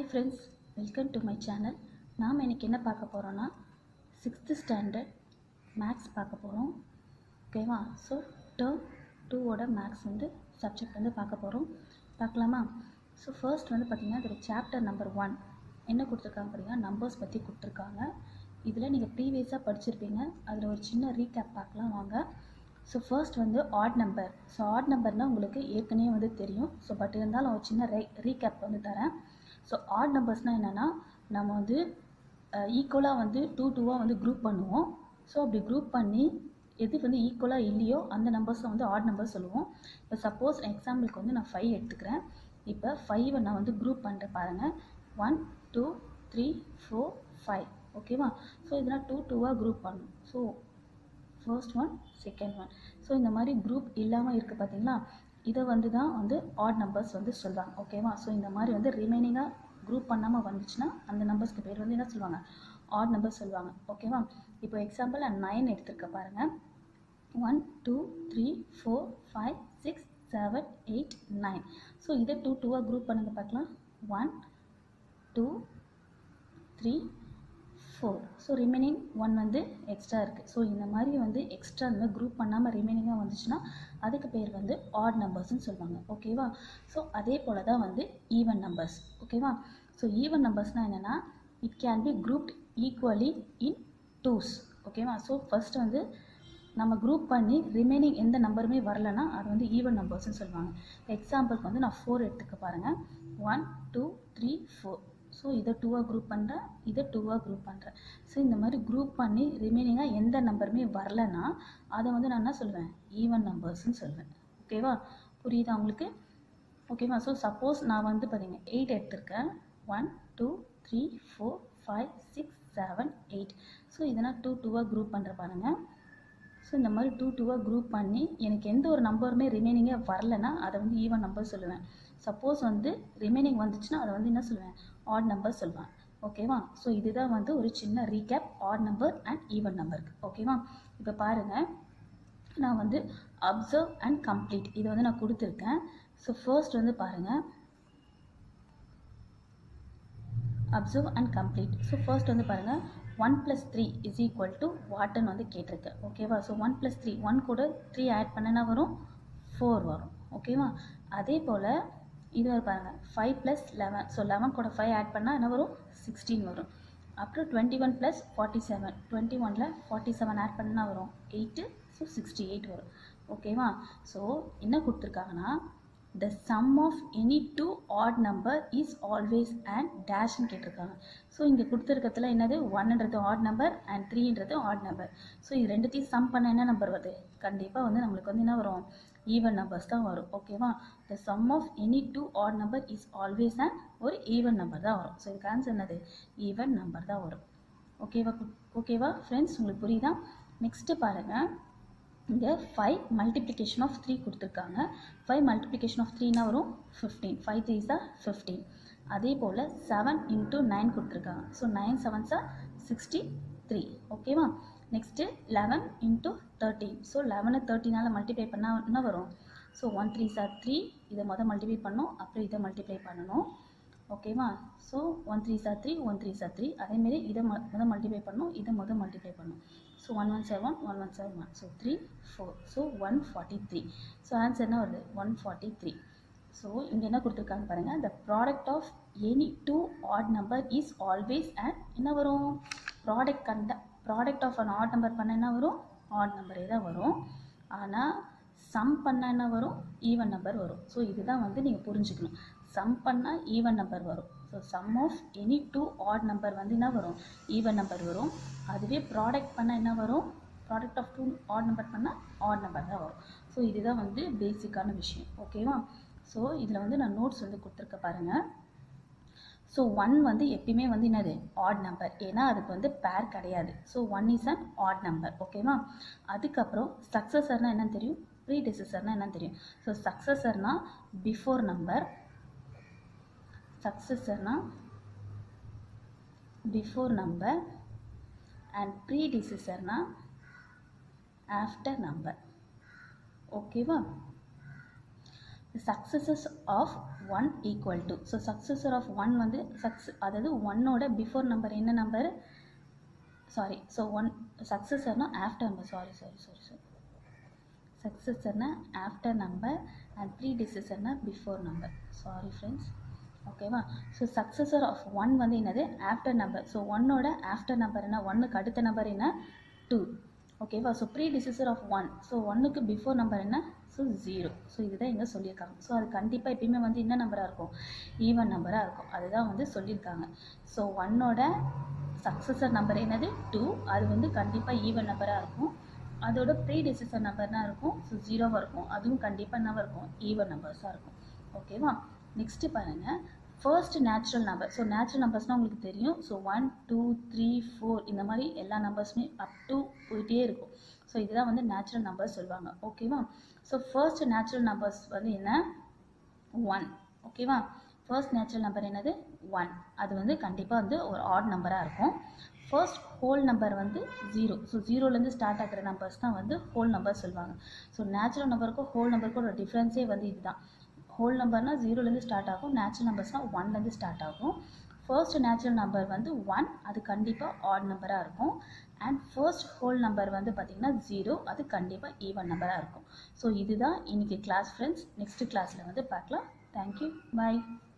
friends welcome to my channel நாம் இன்னைக்கு என்ன பார்க்க போகிறோன்னா சிக்ஸ்த்து ஸ்டாண்டர்ட் மேக்ஸ் பார்க்க போகிறோம் ஓகேவா ஸோ டேர்ம் டூவோட மேக்ஸ் வந்து சப்ஜெக்ட் வந்து பார்க்க போகிறோம் பார்க்கலாமா ஸோ ஃபர்ஸ்ட் வந்து பார்த்திங்கன்னா இதில் சாப்டர் நம்பர் ஒன் என்ன கொடுத்துருக்காங்க பார்த்தீங்கன்னா நம்பர்ஸ் பற்றி கொடுத்துருக்காங்க இதில் நீங்கள் ப்ரீவியஸாக படிச்சிருப்பீங்க அதில் ஒரு சின்ன ரீகேப் பார்க்கலாம் வாங்க ஸோ ஃபர்ஸ்ட் வந்து ஆட் நம்பர் ஸோ ஆட் நம்பர்னால் உங்களுக்கு ஏற்கனவே வந்து தெரியும் ஸோ பட் இருந்தாலும் ஒரு சின்ன ரே ரீகேப் வந்து தரேன் ஸோ ஆட் நம்பர்ஸ்னால் என்னென்னா நம்ம வந்து ஈக்குவலாக வந்து டூ டூவாக வந்து குரூப் பண்ணுவோம் ஸோ அப்படி குரூப் பண்ணி எது வந்து ஈக்குவலாக இல்லையோ அந்த நம்பர்ஸை வந்து ஆட் நம்பர் சொல்லுவோம் இப்போ சப்போஸ் எக்ஸாம்பிளுக்கு வந்து நான் ஃபைவ் எடுத்துக்கிறேன் இப்போ ஃபைவை நான் வந்து குரூப் பண்ணுறேன் பாருங்கள் one two three four five ஓகேவா ஸோ இதெல்லாம் டூ டூவாக குரூப் பண்ணணும் so first one second one so இந்த மாதிரி குரூப் இல்லாமல் இருக்குது பார்த்தீங்களா இதை வந்து தான் வந்து ஆட் நம்பர்ஸ் வந்து சொல்லுவாங்க ஓகேவா ஸோ இந்த மாதிரி வந்து ரிமைனிங்காக குரூப் பண்ணாமல் வந்துச்சுன்னா அந்த நம்பர்ஸ்க்கு பேர் வந்து என்ன சொல்லுவாங்க ஆட் நம்பர் சொல்லுவாங்க ஓகேவா இப்போ எக்ஸாம்பிள் நான் நைன் எடுத்திருக்க பாருங்கள் one two three four five six seven eight nine so இதை டூ டூவாக குரூப் பண்ணுங்க பார்க்கலாம் one two three four so remaining one வந்து எக்ஸ்ட்ரா இருக்குது ஸோ இந்த மாதிரி வந்து எக்ஸ்ட்ரா இந்த மாதிரி குரூப் பண்ணாமல் ரிமைனிங்காக வந்துச்சுன்னா அதுக்கு பேர் வந்து ஆட் நம்பர்ஸ்னு சொல்லுவாங்க ஓகேவா ஸோ அதே போல் தான் வந்து ஈவன் நம்பர்ஸ் ஓகேவா ஸோ ஈவன் நம்பர்ஸ்னால் என்னென்னா it can be grouped equally in twos ஓகேவா ஸோ ஃபஸ்ட் வந்து நம்ம குரூப் பண்ணி ரிமைனிங் எந்த நம்பருமே வரலன்னா அது வந்து ஈவன் நம்பர்ஸ்னு சொல்லுவாங்க எக்ஸாம்பிளுக்கு வந்து நான் ஃபோர் எடுத்துக்க பாருங்கள் one two three four so இதை டூவாக குரூப் பண்ணுறேன் இதை டூவாக குரூப் பண்ணுறேன் ஸோ இந்த மாதிரி குரூப் பண்ணி ரிமைனிங்காக எந்த நம்பருமே வரலன்னா அதை வந்து நான் என்ன சொல்லுவேன் ஈவன் நம்பர்ஸ்னு சொல்லுவேன் ஓகேவா புரியுதா உங்களுக்கு ஓகேவா ஸோ சப்போஸ் நான் வந்து பார்த்தீங்க எயிட் எடுத்திருக்கேன் one two three four five six seven eight so இதை நான் டூ டூவாக குரூப் பண்ணுற பாருங்கள் ஸோ இந்த மாதிரி டூ டூவாக குரூப் பண்ணி எனக்கு எந்த ஒரு நம்பருமே ரிமைனிங்காக வரலன்னா அதை வந்து ஈவன் நம்பர் சொல்லுவேன் சப்போஸ் வந்து ரிமைனிங் வந்துச்சுன்னா அதை வந்து என்ன சொல்லுவேன் ஆட் நம்பர் சொல்லுவேன் ஓகேவா ஸோ இதுதான் வந்து ஒரு சின்ன recap odd number and even நம்பருக்கு ஓகேவா இப்போ பாருங்கள் நான் வந்து அப்சர்வ் அண்ட் கம்ப்ளீட் இதை வந்து நான் கொடுத்துருக்கேன் ஸோ ஃபர்ஸ்ட் வந்து பாருங்கள் observe and complete so first வந்து பாருங்கள் one plus three is equal to வாட்டன் வந்து கேட்டிருக்கேன் ஓகேவா so one plus three one கூட த்ரீ ஆட் பண்ணனா வரும் ஃபோர் வரும் ஓகேவா அதே போல் இது வரும் பாருங்கள் five plus eleven so eleven கூட ஃபைவ் ஆட் பண்ணால் என்ன வரும் சிக்ஸ்டீன் வரும் அப்புறம் twenty one plus forty seven twenty ஒனில் ஃபார்ட்டி செவன் ஆட் பண்ணால் வரும் எயிட்டு ஸோ சிக்ஸ்டி எயிட் வரும் ஓகேவா ஸோ என்ன கொடுத்துருக்காங்கன்னா the sum of any two odd number is always and டேஷ்னு கேட்டிருக்காங்க ஸோ இங்கே கொடுத்துருக்கிறதுல என்னது ஒன்ன்றது ஆட் நம்பர் அண்ட் த்ரீன்றது ஆட் நம்பர் ஸோ இது ரெண்டுத்தையும் சம் பண்ண என்ன நம்பர் வருது கண்டிப்பாக வந்து நம்மளுக்கு வந்து என்ன வரும் ஈவன் நம்பர்ஸ் தான் வரும் ஓகேவா the sum of any two odd number is always and ஒரு ஈவன் நம்பர் தான் வரும் ஸோ இதுக்கு ஆன்சர் என்னது ஈவன் நம்பர் தான் வரும் ஓகேவா ஓகேவா ஃப்ரெண்ட்ஸ் உங்களுக்கு புரியுதா நெக்ஸ்ட்டு பாருங்கள் இங்கே ஃபைவ் மல்டிப்ளிகேஷன் ஆஃப் த்ரீ கொடுத்துருக்காங்க ஃபைவ் மல்டிப்ளிகேஷன் ஆஃப் த்ரீனா வரும் fifteen five three sir fifteen அதே போல் செவன் இன்ட்டு நைன் கொடுத்துருக்காங்க so nine seven sir sixty three ஓகேவா next eleven into thirteen so லெவனை தேர்ட்டினால் மல்டிப்ளை பண்ணால் என்ன வரும் so one three sir three இதை மொதல் மல்டிப்ளை பண்ணணும் அப்புறம் இதை மல்டிப்ளை பண்ணணும் ஓகேவா so one three sir three one three sir three அதேமாரி இதை மொ மொதல் மல்டிப்ளை பண்ணணும் இதை மொதல் மல்டிப்ளை பண்ணணும் so one one seven one one seven one so three four so one forty three so answer என்ன வருது ஒன் ஃபார்ட்டி த்ரீ ஸோ இங்கே என்ன கொடுத்துருக்காங்க பாருங்கள் the product of any two odd number is always and என்ன வரும் product கண்ட product of an odd number பண்ண என்ன வரும் ஆட் நம்பரே தான் வரும் ஆனால் சம் பண்ண என்ன வரும் ஈவன் நம்பர் வரும் ஸோ இதுதான் வந்து நீங்கள் புரிஞ்சுக்கணும் சம் பண்ணால் ஈவன் நம்பர் வரும் so sum of any two odd number வந்து என்ன வரும் ஈவன் நம்பர் வரும் அதுவே ப்ராடக்ட் பண்ணால் என்ன வரும் product of two odd number பண்ணால் ஆட் நம்பர் தான் வரும் ஸோ இதுதான் வந்து பேசிக்கான விஷயம் ஓகேவா ஸோ இதில் வந்து நான் நோட்ஸ் வந்து கொடுத்துருக்க பாருங்கள் ஸோ ஒன் வந்து எப்பயுமே வந்து என்னது ஆட் நம்பர் ஏன்னா அதுக்கு வந்து பேர் கிடையாது so one is an odd number ஓகேவா அதுக்கப்புறம் சக்ஸஸர்னால் என்னன்னு தெரியும் ப்ரீ டெசிசர்னால் என்னன்னு தெரியும் ஸோ சக்ஸஸர்னா பிஃபோர் நம்பர் சக்ஸஸர்னா பிஃபோர் நம்பர் அண்ட் ப்ரீ டிசிசர்னா ஆஃப்டர் நம்பர் ஓகேவா The successors of one equal to so successor of one வந்து சக்ஸ் அதாவது ஒன்னோட பிஃபோர் நம்பர் என்ன நம்பர் சாரி ஸோ ஒன் சக்ஸஸர்னா after number sorry sorry sorry sorry சக்ஸஸர்னா ஆஃப்டர் நம்பர் அண்ட் ப்ரீ டிசிசர்னா பிஃபோர் நம்பர் சாரி ஃப்ரெண்ட்ஸ் ஓகேவா ஸோ சக்ஸஸர் ஆஃப் ஒன் வந்து என்னது ஆஃப்டர் நம்பர் ஸோ ஒன்னோட ஆஃப்டர் நம்பர் என்ன ஒன்னுக்கு அடுத்த நம்பர் என்ன டூ ஓகேவா so predecessor of one so ஒன்னுக்கு பிஃபோர் நம்பர் என்ன ஸோ ஜீரோ ஸோ இதுதான் இங்கே சொல்லியிருக்காங்க ஸோ அது கண்டிப்பாக எப்பயுமே வந்து என்ன நம்பராக இருக்கும் ஈவன் நம்பராக இருக்கும் அதுதான் வந்து சொல்லியிருக்காங்க ஸோ ஒன்னோட சக்ஸஸர் நம்பர் என்னது டூ அது வந்து கண்டிப்பாக ஈவன் நம்பராக இருக்கும் அதோட ப்ரீ டிசிசர் நம்பர்னா இருக்கும் ஸோ ஜீரோவாக இருக்கும் அதுவும் கண்டிப்பாக என்னவாக இருக்கும் ஈவன் நம்பர்ஸாக இருக்கும் ஓகேவா நெக்ஸ்ட்டு பாருங்கள் first natural number so natural நம்பர்ஸ்னால் உங்களுக்கு தெரியும் so one two three four இந்த மாதிரி எல்லா நம்பர்ஸுமே அப் டு போயிட்டே இருக்கும் ஸோ இதுதான் வந்து நேச்சுரல் நம்பர்ஸ் சொல்லுவாங்க ஓகேவா ஸோ ஃபர்ஸ்ட் நேச்சுரல் நம்பர்ஸ் வந்து என்ன ஒன் ஓகேவா ஃபர்ஸ்ட் நேச்சுரல் நம்பர் என்னது ஒன் அது வந்து கண்டிப்பாக வந்து ஒரு ஆட் நம்பராக இருக்கும் ஃபர்ஸ்ட் ஹோல் நம்பர் வந்து ஜீரோ ஸோ ஜீரோலேருந்து ஸ்டார்ட் ஆகிற நம்பர்ஸ் தான் வந்து ஹோல் நம்பர் சொல்லுவாங்க ஸோ நேச்சுரல் நம்பருக்கும் ஹோல் நம்பருக்கும் ஒரு டிஃப்ரென்ஸே வந்து இதுதான் ஹோல் நம்பர்னால் ஜீரோலேருந்து ஸ்டார்ட் ஆகும் நேச்சுரல் நம்பர்ஸ்னால் ஒன்லேருந்து ஸ்டார்ட் ஆகும் ஃபர்ஸ்ட் நேச்சுரல் நம்பர் வந்து ஒன் அது கண்டிப்பாக ஆட் நம்பராக இருக்கும் அண்ட் ஃபர்ஸ்ட் ஹோல் நம்பர் வந்து பார்த்திங்கன்னா ஜீரோ அது கண்டிப்பாக ஈவன் நம்பராக இருக்கும் ஸோ இதுதான் இன்றைக்கி கிளாஸ் ஃப்ரெண்ட்ஸ் நெக்ஸ்ட் கிளாஸில் வந்து பார்க்கலாம் தேங்க்யூ பாய்